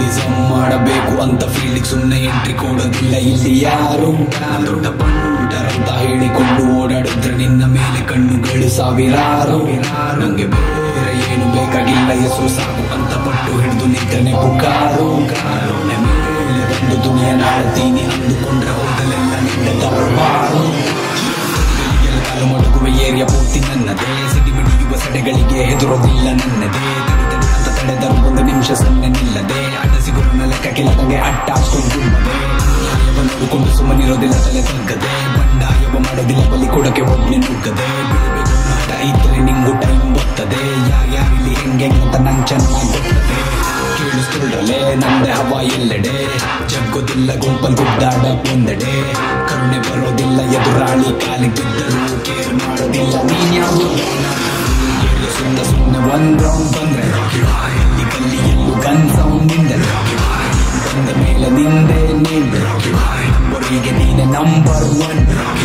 Rowdyism ಮಾಡಬೇಕು ಅಂತ ಫೀಲ್ಡಿಗೆ ಸುಮ್ಮನೆ ಎಂಟ್ರಿ ಕೊಡೋದಿಲ್ಲ ಇಲ್ಲಿ ಯಾರು ನಾನ್ ದೊಡ್ಡ ಪಂಟರಂತ ಹೇಳಿಕೊಂಡು ಓಡಾಡಿದ್ರೆ ನಿನ್ನ ಮೇಲೆ ಕಣ್ಣುಗಳು ಸಾವಿರಾರು ನಂಗೆ ಬೇರೆ ಏನು ಬೇಕಾಗಿಲ್ಲ ಹೆಸರು ಸಾಕು ಅಂತ ಪಟ್ಟು ಹಿಡಿದು ನಿಂತನೆ ಪುಕಾರು ಕಾರುಣ್ಯ ಮೇಲೆ ಬಂದು ದುನಿಯ ನಾಳ್ತೀನಿ ಅಂದುಕೊಂಡ್ರೆ ಹೋದಲೆಲ್ಲ ನಿನ್ನ ದರ್ಬಾರು ಎಲ್ಲ ಕಾಲು ಮಡಗುವ ಏರಿಯಾ ಪೂರ್ತಿ ನನ್ನದೇ ಸಿಡಿ ಮಿಡಿಯುವ ಸಡೆಗಳಿಗೆ ಹೆದರೋದಿಲ್ಲ ನನ್ನದೇ ತಡಿ ತಡಿ ಅಂತ ತಡೆದರು ಒಂದು ನಿಮಿಷ ಸೊನ್ನೆ ನಿಲ್ಲದೆ ಅಡ್ಡ ಸಿಗುವ ಲೆಕ್ಕ ಕೆಳದಂಗೆ ಅಟ್ಟ ಹಾಕೊಂಡು ಗುಮ್ಮದೆ ನ್ಯಾಯವ ನೋಡಿಕೊಂಡು ಸುಮ್ಮನಿರೋದಿಲ್ಲ ತಲೆ ತಗ್ಗದೆ ಬಂಡಾಯವ ಮಾಡೋದಿಲ್ಲ ಬಲಿ ಕೊಡಕ್ಕೆ ಒಬ್ಬನೇ ನುಗ್ಗದೆ ಬಿಡಬೇಕು ನಾಟ ಇದ್ರೆ ನಿಂಗು ಟೈಮ್ ಬರ್ತದೆ ಯಾರ್ಯಾರಿಲ್ಲಿ ಹೆಂಗೆ ಅಂತ ನಂಗೆ ಚೆನ್ನಾಗಿ ಗೊತ್ತದೆ ಕೇಳಿಸ್ಕೊಳ್ರಲೆ ನಂದೆ ಹವಾ ಎಲ್ಲೆಡೆ ಜಗ್ಗೋದಿಲ್ಲ ಗುಂಪಲ್ ಗುಡ್ಡಾಡ ಒಂದೆಡೆ ಕರುಣೆ ಬರೋದಿಲ್ಲ ಎದುರಾಳಿ ಕಾಲಿಗೆ ಬಿದ್ದರು ಕೇರ್ ಮಾಡೋದಿಲ್ಲ ನೀನ್ ಯಾವುದು ಸುಮ್ಮನೆ ಸುಮ್ಮನೆ ಒಂದ್ ರೌಂಡ್ ಬಂದ್ರೆ ಎಲ್ಲಿ ಗಲ್ಲಿ ಎಲ್ಲೂ ಗನ್ ಸೌಂಡ್ ನಿಂದರೆ ಬಂದ ಮೇಲೆ ನಿಂದೆ ನಿಂದೆ ನಂಬರಿಗೆ ನೀನೆ ನಂಬರ್ ಒನ್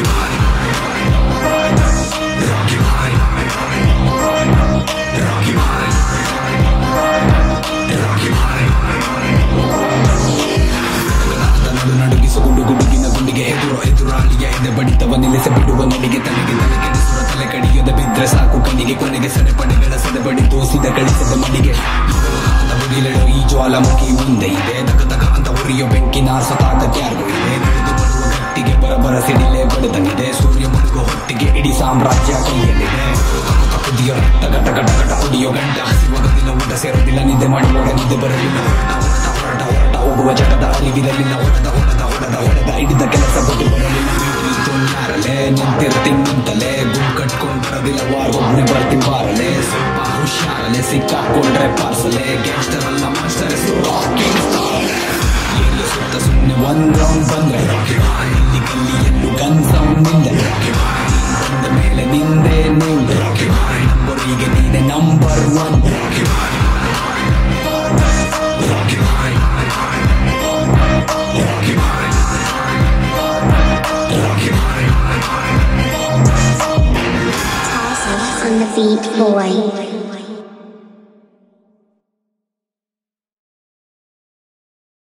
ನಡು ನಡುಗಿಸ ಗುಡು ಗುಡುಗಿನ ಗುಂಡಿಗೆ ಎದುರು ಎದುರಾಳಿಯ ಹಿಂದೆ ಬಡಿತವ ನಿಲ್ಲಿಸ ಬಿಡುವ ನಡಿಗೆ ತನಗೆ ತಲೆ ಕೆಡಿಸುವ ತಲೆ ಕಡಿಯದ ಬಿದ್ರೆ ಸಾಕು ಕಣ್ಣಿಗೆ ಕೊನೆಗೆ ಸಡೆ ಪಡೆಗಳ ಸದೆ ಬಡಿ ತೋಸಿದ ಕಳಿಸದ ಮಡಿಗೆ ಅಂತ ಬುಡಿಲೆಡೋ ಈ ಜ್ವಾಲಾಮುಖಿ ಮುಂದೆ ಇದೆ ತಕ ತಕ ಅಂತ ಉರಿಯೋ ಬೆಂಕಿನ ಸತಾದ ಕ್ಯಾರ್ಗೋ ಇದೆ ನಡೆದು ಬರುವ ಗಟ್ಟಿಗೆ ಬರಬರ ಸಿಡಿಲೆ ಬಡದಂಗಿದೆ ಸೂರ್ಯ ಮುಳುಗೋ ಹೊತ್ತಿಗೆ ಇಡೀ ಸಾಮ್ರಾಜ್ಯ ಕೈಯಲ್ಲಿದೆ ಕುದಿಯೋ ರಕ್ತ ಗಟ ಗಟ ಗಟ ಕುಡಿಯೋ ಗಂಟ ಹಸಿವಾಗದಿಲ್ಲ ಊಟ ಸೇರೋದಿಲ್ಲ ನಿದ್ದೆ ಮಾಡುವಾಗ ನಿದ್ದೆ ಬರಲಿಲ್ಲ ಹೊರಟ ಹೊರಟ ಹೊರಟ ಹೊರಟ ಹೋಗುವ ಜಗದ ಅರಿವಿರಲಿಲ್ಲ ಹೊಡೆದ ಹೊಡೆದ ಹೊಡೆದ ಹೊಡೆದ ಹಿಡಿದ ಕೆಲಸ ಬಿಟ್ಟು ಬರಲಿಲ್ಲ ಯಾರಲೆ ನಿಂತಿರ್ತೀನಿ ನಿಂತಲೆ ಗುಂಪು ಕಟ್ಕೊಂಡು ಬರೋದಿಲ್ಲ ವಾರ ಒಬ್ಬನೇ ಬರ್ತೀನಿ ಬಾರಲೆ ಸ್ವಲ್ಪ ಹುಷಾರಲೆ ಸಿಕ್ಕಾಕೊಂಡ್ರೆ ಪಾರ್ಸಲೆ ಗ್ಯಾಂಗ್ಸ್ಟರ್ ಅಲ್ಲ ಮಾಸ್ಟರ್ ಎಲ್ಲಿ ಸುತ್ತ ಸುಮ್ಮನೆ ಒಂದ್ ರೌಂಡ್ ಬಂದ್ರೆ ಇಲ್ಲಿ ಗಲ್ಲಿ ಎಲ್ಲೂ ಗನ್ ಸೌಂಡ್ ನಿಂದೆ ಬಂದ ಮೇಲೆ ನಿಂದೆ ನಿಂದೆ ನಂಬರಿಗೆ ನೀನೆ number one Awesome on the beat boy.